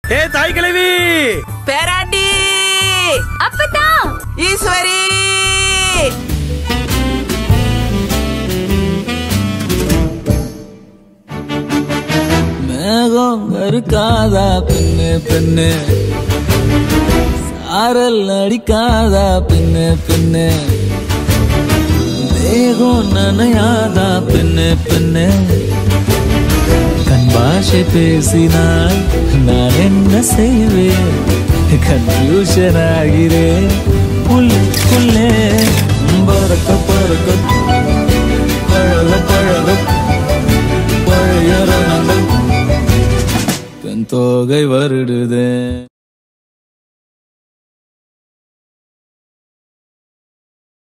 ஏ தாய் கிழவி பேராண்டி அப்பதான் ஈஸ்வரி மேகம் கருக்காதா பெண்ணு பெண்ணு சாரல் அடிக்காதா பெண்ணு பெண்ணு தேகம் நனையாதா பெண்ணு பெண்ணு கண் பாஷை பேசினால் நான் என்ன செய்வேன் கன்ஃபியூஷன் ஆகிறேன் உள்ளுக்குள்ளே பறக்க பறக்க பழக பழக பழைய ரணங்கள் பெண் தோகை வருடுதே